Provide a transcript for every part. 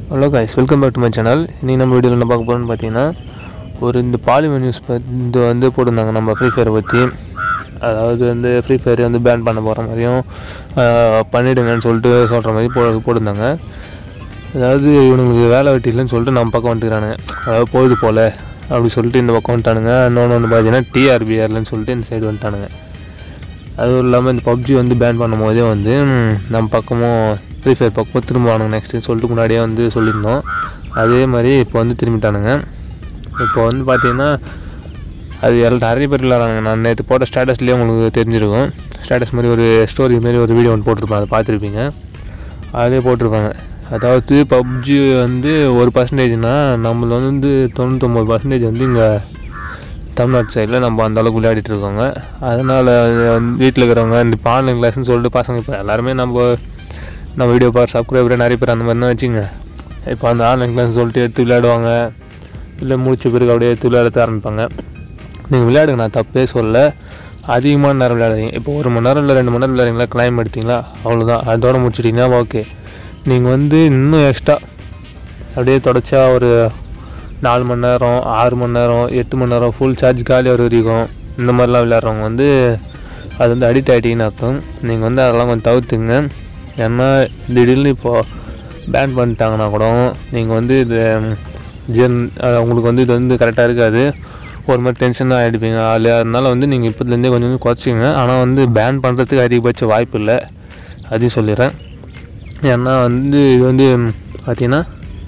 hello guys welcome back to my channel இன்றைக்கி நம்ம வீடியோவில் என்ன பார்க்க போகிறோம்னு பார்த்தீங்கன்னா ஒரு இந்த பாலிமர் நியூஸ் இது வந்து போட்டிருந்தாங்க நம்ம ஃப்ரீ ஃபயரை பற்றி அதாவது வந்து ஃப்ரீ ஃபயர் வந்து பேன் பண்ண போகிற மாதிரியும் ஆஹ், பண்ணிடுங்கன்னு சொல்லிட்டு சொல்கிற மாதிரி போ போட்டிருந்தாங்க அதாவது இவனுங்களுக்கு வேலை வெட்டி இல்லைன்னு சொல்லிட்டு நம்ம பக்கம் வந்துக்கிறானுங்க அதாவது பொழுது போல அப்படி சொல்லிட்டு இந்த பக்கம் வந்துட்டானுங்க இன்னொன்று வந்து பார்த்தீங்கன்னா டிஆர்பிஆர்லன்னு சொல்லிட்டு இந்த சைடு வந்துட்டானுங்க அதுவும் இல்லாமல் இந்த பப்ஜி வந்து பேன் பண்ணும் போதே வந்து ம், நம்ம பக்கமும் ஃப்ரீ ஃபயர் பக்கம் திரும்புவானுங்க நெக்ஸ்ட்டு சொல்லிட்டு முன்னாடியே வந்து சொல்லியிருந்தோம் அதே மாதிரி இப்போ வந்து திரும்பிட்டானுங்க இப்போ வந்து பார்த்தீங்கன்னா அது எல்லாம் நிறைய பேர் விளாட்றாங்க நான் நேற்று போட்ட ஸ்டேட்டஸ்லேயே உங்களுக்கு தெரிஞ்சிருக்கும் ஸ்டேட்டஸ் மாதிரி ஒரு ஸ்டோரி மாதிரி ஒரு வீடியோ ஒன்று போட்டிருப்பேன் அதை பார்த்துருப்பீங்க அதிலே போட்டிருப்பாங்க அதாவது பப்ஜி வந்து ஒரு பர்சன்டேஜ்னா நம்மள வந்து தொண்ணூத்தொம்பது பர்சன்டேஜ் வந்து இங்கே தமிழ்நாட்டு சைடில் நம்ம அந்த அளவுக்கு விளையாடிட்டு இருக்கோங்க அதனால் வீட்டில் இருக்கிறவங்க இந்த இப்போ ஆன்லைன் கிளாஸ்னு சொல்லிட்டு பசங்க இப்போ எல்லாருமே நம்ம நம்ம வீடியோ பார் சப்ஸ்கிரைபர் நிறைய பேர் அந்த மாதிரி தான் வச்சுங்க இப்போ அந்த ஆன்லைன் கிளாஸ் சொல்லிட்டு எடுத்து விளையாடுவாங்க இல்லை முடிச்ச பிறகு அப்படியே எடுத்து விளையாட ஆரம்பிப்பாங்க நீங்கள் விளையாடுங்க நான் தப்பே சொல்ல அதிகமான நேரம் விளையாடுறீங்க இப்போ ஒரு மணி நேரம் இல்லை ரெண்டு மணி நேரம் விளையாடுறீங்களா கிளைம் எடுத்தீங்களா அவ்வளோதான் அதோட முடிச்சிட்டிங்கன்னா ஓகே நீங்கள் வந்து இன்னும் எக்ஸ்ட்ரா அப்படியே தொடச்சா ஒரு நாலு மணி நேரம் ஆறு மணி நேரம் எட்டு மணி நேரம் ஃபுல் சார்ஜ் காலி வர வரைக்கும் இந்த மாதிரிலாம் விளையாடுறவங்க வந்து அது வந்து அடிக்ட் ஆகிட்டீங்கன்னு அர்த்தம் நீங்கள் வந்து அதெல்லாம் கொஞ்சம் தவிர்த்துங்க ஏன்னா திடீர்னு இப்போது பேன் பண்ணிட்டாங்கன்னா கூட நீங்கள் வந்து இது ஜென் அஹ் உங்களுக்கு வந்து இது வந்து கரெக்டாக இருக்காது ஒரு மாதிரி டென்ஷன் தான் ஆகிடுப்பீங்க அதில் அதனால வந்து நீங்கள் இப்போதுலேருந்தே கொஞ்சம் கொஞ்சம் குறைச்சிங்க ஆனால் வந்து பேன் பண்ணுறதுக்கு அதிகபட்ச வாய்ப்பு இல்லை அதையும் சொல்லிடுறேன் ஏன்னா வந்து இது வந்து பார்த்தீங்கன்னா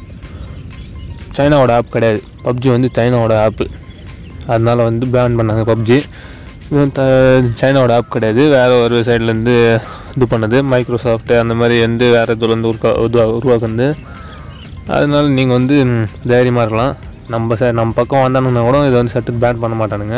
சைனாவோட ஆப் கிடையாது பப்ஜி வந்து சைனாவோட ஆப்பு அதனால் வந்து பேன் பண்ணாங்க பப்ஜி இது த சைனாவோட ஆப் கிடையாது வேறு ஒரு சைட்லேருந்து இது பண்ணது மைக்ரோசாஃப்ட் அந்த மாதிரி எந்த வேறு இதுலேருந்து உருக்கா உருவா உருவாக்குனது அதனால நீங்கள் வந்து ம், தைரியமாக இருக்கலாம் நம்ம சை நம்ம பக்கம் வந்தானுங்கன்னா கூட இதை வந்து சட்டுக்கு பேன் பண்ண மாட்டானுங்க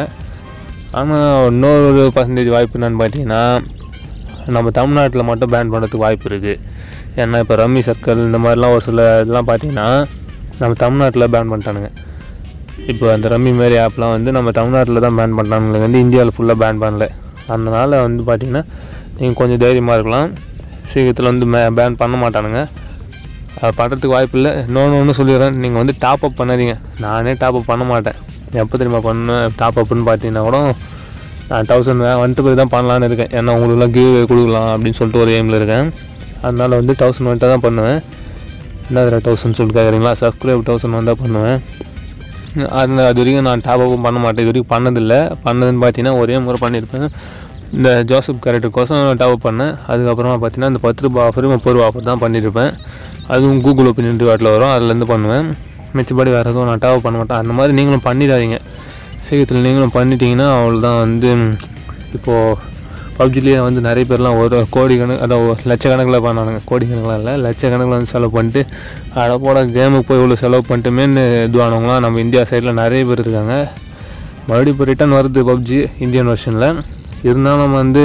ஆனால் இன்னொரு பர்சன்டேஜ் வாய்ப்பு என்னன்னு பார்த்தீங்கன்னா நம்ம தமிழ்நாட்டில் மட்டும் பேன் பண்ணுறதுக்கு வாய்ப்பு இருக்குது ஏன்னா இப்போ ரம்மி சர்க்கிள் இந்த மாதிரிலாம் ஒரு சில இதெல்லாம் பார்த்தீங்கன்னா நம்ம தமிழ்நாட்டில் பேன் பண்ணிட்டானுங்க இப்போ அந்த ரம்மி மாரி ஆப்லாம் வந்து நம்ம தமிழ்நாட்டில் தான் பேன் பண்ணானுங்க வந்து இந்தியாவில் ஃபுல்லாக பேன் பண்ணல அதனால் வந்து பார்த்தீங்கன்னா நீங்கள் கொஞ்சம் தைரியமாக இருக்கலாம் சீக்கிரத்தில் வந்து மே பேன் பண்ண மாட்டானுங்க அது பண்ணுறதுக்கு வாய்ப்பு இல்லை இன்னொன்று ஒன்று சொல்லிடுறேன் நீங்கள் வந்து டாப் அப் பண்ணாதீங்க நானே டாப் அப் பண்ண மாட்டேன் எப்போ தெரியுமா பண்ணேன் டாப் அப்னு பார்த்தீங்கன்னா கூட நான் தௌசண்ட் வந்துட்டு போய் தான் பண்ணலான்னு இருக்கேன் ஏன்னா உங்களுக்குலாம் கிவ் கொடுக்கலாம் அப்படின்னு சொல்லிட்டு ஒரு எய்மில் இருக்கேன் அதனால் வந்து தௌசண்ட் வந்துட்டு தான் பண்ணுவேன் என்ன தௌசண்ட் சொல்லிட்டு கேட்குறீங்களா சப்ஸ்கிரைப் தௌசண்ட் வந்தால் பண்ணுவேன் அது அது வரைக்கும் நான் டாப் அப்பும் பண்ண மாட்டேன் இது வரைக்கும் பண்ணதில்லை பண்ணதுன்னு பார்த்தீங்கன்னா ஒரே முறை பண்ணியிருப்பேன் இந்த ஜோசப் கேரக்டருக்கோசம் டாப் அப் பண்ணேன் அதுக்கப்புறமா பார்த்தீங்கன்னா இந்த பத்து ரூபா ஆஃபர் முப்பது ரூபா ஆஃபர் தான் பண்ணியிருப்பேன் அதுவும் கூகுள் ஒப்பீனியன் ரிவார்ட்டில் வரும் அதுலேருந்து பண்ணுவேன் மிச்சப்படி வேறு எதுவும் நான் டாப் பண்ண மாட்டேன் அந்த மாதிரி நீங்களும் பண்ணிடாதீங்க சீக்கிரத்தில் நீங்களும் பண்ணிட்டீங்கன்னா அவ்வளோதான் வந்து ம், இப்போது பப்ஜிலேயே வந்து நிறைய பேர்லாம் ஒரு கோடி கணக்கு அதாவது ஒரு லட்சக்கணக்கில் பண்ணானுங்க கோடி கணக்கில் இல்லை லட்சக்கணக்கில் வந்து செலவு பண்ணிட்டு அட போட கேமுக்கு போய் இவ்வளோ செலவு பண்ணிட்டுமேன்னு இதுவானவங்களாம் நம்ம இந்தியா சைடில் நிறைய பேர் இருக்காங்க மறுபடியும் இப்போ ரிட்டர்ன் வருது பப்ஜி இந்தியன் வெர்ஷனில் இருந்தாலும் நம்ம வந்து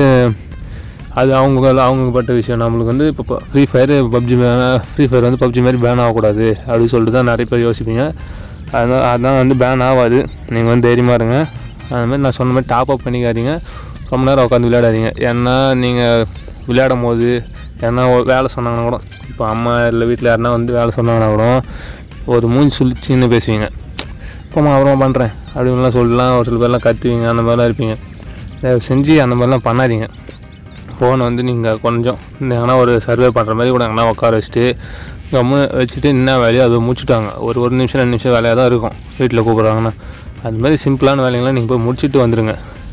அது அவங்க அவங்க பட்ட விஷயம் நம்மளுக்கு வந்து இப்போ Free Fire PUBG Free Fire வந்து பப்ஜி மாதிரி பேன் ஆகக்கூடாது அப்படின்னு சொல்லிட்டு தான் நிறைய பேர் யோசிப்பீங்க அதனால் அதான் வந்து பேன் ஆகாது நீங்கள் வந்து தைரியமாக இருங்க அது மாதிரி நான் சொன்ன மாதிரி டாப் அப் பண்ணிக்காதீங்க ரொம்ப நேரம் உட்காந்து விளையாடாதீங்க ஏன்னா நீங்கள் விளையாடும் போது ஏன்னா ஒரு வேலை சொன்னாங்கன்னா கூட இப்போ அம்மா இல்லை வீட்டில் யாருன்னா வந்து வேலை சொன்னாங்கன்னா கூட ஒரு மூஞ்சி சுழிச்சின்னு பேசுவீங்க போமா அப்புறமா பண்ணுறேன் அப்படின்லாம் சொல்லலாம் ஒரு சில பேர்லாம் கத்துவீங்க அந்த மாதிரிலாம் இருப்பீங்க தயவு செஞ்சு அந்த மாதிரிலாம் பண்ணாதீங்க ஃபோனை வந்து நீங்கள் கொஞ்சம் எங்கன்னா ஒரு சர்வே பண்ணுற மாதிரி கூட எங்கன்னா உட்கார வச்சுட்டு கம்மு வச்சுட்டு என்ன வேலையோ அதை முடிச்சுட்டாங்க ஒரு ஒரு நிமிஷம் ரெண்டு நிமிஷம் வேலையாக தான் இருக்கும் வீட்டில் கூப்பிட்றாங்கன்னா அது மாதிரி சிம்பிளான வேலைங்களாம் நீங்கள் போய் முடிச்சுட்டு வந்துடுங்க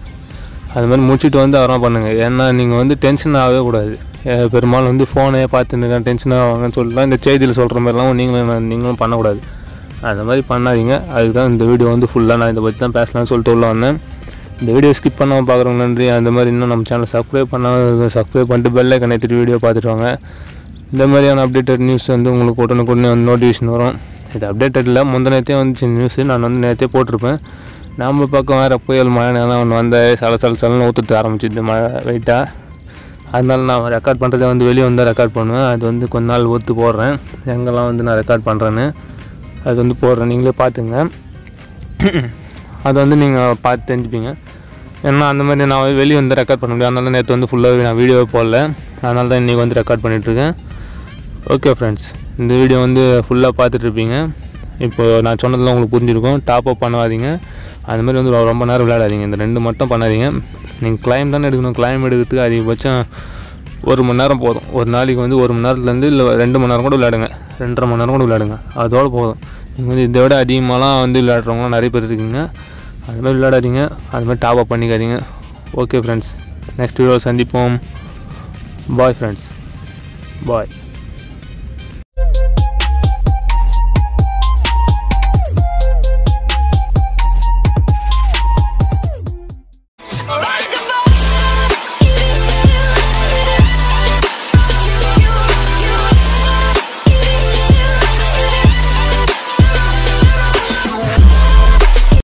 அது மாதிரி முடிச்சுட்டு வந்து அப்புறம் பண்ணுங்கள் ஏன்னா நீங்கள் வந்து டென்ஷன் ஆகவே கூடாது ஏ- பெரும்பாலும் வந்து ஃபோனே பார்த்துன்னு டென்ஷன் ஆவாங்கன்னு சொல்லலாம் இந்த செய்தியில் சொல்கிற மாதிரிலாம் நீங்களும் நீங்களும் பண்ணக்கூடாது அந்த மாதிரி பண்ணாதீங்க அதுக்கு தான் இந்த வீடியோ வந்து ஃபுல்லாக நான் இதை பற்றி தான் பேசலாம்னு சொல்லிட்டு உள்ள வந்தேன் இந்த வீடியோ ஸ்கிப் பண்ணாமல் பார்க்குறவங்க நன்றி அந்த மாதிரி இன்னும் நம்ம சேனல் சப்ஸ்கிரைப் பண்ணால் சப்ஸ்கிரைப் பண்ணிட்டு பெல்லை கனெக்டிட்டு வீடியோ பார்த்துட்டு வாங்க இந்த மாதிரியான அப்டேட்டட் நியூஸ் வந்து உங்களுக்கு உடனுக்குடனே வந்து நோட்டிஃபிகேஷன் வரும் இது அப்டேட்டட் இல்லை முந்தினத்தே வந்துச்சு நியூஸு நான் வந்து நேற்றே போட்டிருப்பேன் நம்ம பக்கம் வேறு புயல் மழை நேரம் ஒன்று வந்த சல சல சலன்னு ஊற்றுட்டு ஆரம்பிச்சிது மழை வெயிட்டாக அதனால நான் ரெக்கார்ட் பண்ணுறதை வந்து வெளியே வந்து ரெக்கார்ட் பண்ணுவேன் அது வந்து கொஞ்ச நாள் ஒத்து போடுறேன் எங்கெல்லாம் வந்து நான் ரெக்கார்ட் பண்ணுறேன்னு அது வந்து போடுறேன் நீங்களே பார்த்துங்க அது வந்து நீங்கள் பார்த்து தெரிஞ்சுப்பீங்க ஏன்னா அந்த மாதிரி நான் வெளியே வந்து ரெக்கார்ட் பண்ண முடியும் அதனால நேற்று வந்து ஃபுல்லாகவே நான் வீடியோவே போடல அதனால தான் இன்றைக்கி வந்து ரெக்கார்ட் பண்ணிகிட்ருக்கேன் ஓகே ஃப்ரெண்ட்ஸ் இந்த வீடியோ வந்து ஃபுல்லாக பார்த்துட்ருப்பீங்க இப்போ நான் சொன்னதெல்லாம் உங்களுக்கு புரிஞ்சிருக்கும் டாப் அப் பண்ணாதீங்க அந்த மாதிரி வந்து ரொ- ரொம்ப நேரம் விளையாடாதீங்க இந்த ரெண்டு மட்டும் பண்ணாதீங்க நீங்கள் கிளைம் தானே எடுக்கணும் கிளைம் எடுக்கிறதுக்கு அதிகபட்சம் ஒரு மணி நேரம் போதும் ஒரு நாளைக்கு வந்து ஒரு மணி நேரத்துலேருந்து இல்லை ரெண்டு மணி நேரம் கூட விளையாடுங்க ரெண்டரை மணி நேரம் கூட விளையாடுங்க அதோட போதும் நீங்கள் வந்து இதை விட அதிகமாகலாம் வந்து விளையாடுறவங்களாம் நிறைய பேர் இருக்கீங்க அது மாதிரி விளையாடாதீங்க அது மாதிரி டாப் அப் பண்ணிக்காதீங்க ஓகே ஃப்ரெண்ட்ஸ் நெக்ஸ்ட் வீடியோ சந்திப்போம் பாய் ஃப்ரெண்ட்ஸ் பாய்